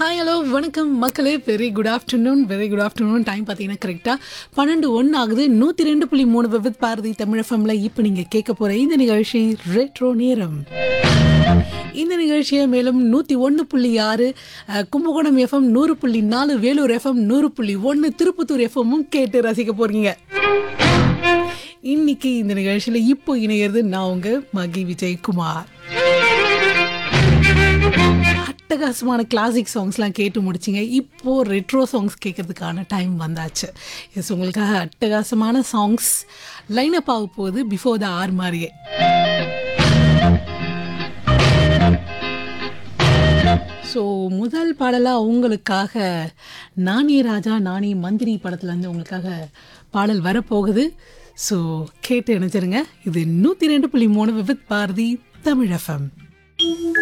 hi hello வணக்கம் மக்களே very good afternoon very good afternoon time பார்த்தீங்கன்னா கரெக்டாக பன்னெண்டு ஒன்று ஆகுது நூற்றி ரெண்டு புள்ளி மூணு விவித் பாரதி தமிழ் எஃப்எம்ல இப்போ நீங்கள் கேட்க போகிற இந்த நிகழ்ச்சி ரெட்ரோ நேரம் இந்த நிகழ்ச்சியை மேலும் நூற்றி ஒன்று புள்ளி ஆறு அஹ், கும்பகோணம் எஃப்எம் நூறு புள்ளி நாலு வேலூர் எஃப்எம் நூறு புள்ளி ஒன்று திருப்பத்தூர் எஃப்எம்மும் கேட்டு ரசிக்க போகிறீங்க இன்னைக்கு இந்த நிகழ்ச்சியில் இப்போ இணையிறது நான் உங்கள் மகி விஜயகுமார் அட்டகாசமான கிளாசிக் சாங்ஸ்லாம் கேட்டு முடிச்சிங்க இப்போது ரெட்ரோ சாங்ஸ் கேட்கறதுக்கான டைம் வந்தாச்சு எஸ் உங்களுக்காக அட்டகாசமான சாங்ஸ் லைனப் ஆக போகுது பிஃபோர் த ஆர் மாதிரியே ஸோ முதல் பாடலாக உங்களுக்காக நானே ராஜா நானே மந்திரி படத்துலேருந்து உங்களுக்காக பாடல் வரப்போகுது ஸோ கேட்டு நினைச்சிருங்க இது நூற்றி ரெண்டு புள்ளி மூணு விவித் பாரதி தமிழ் எஃப்எம்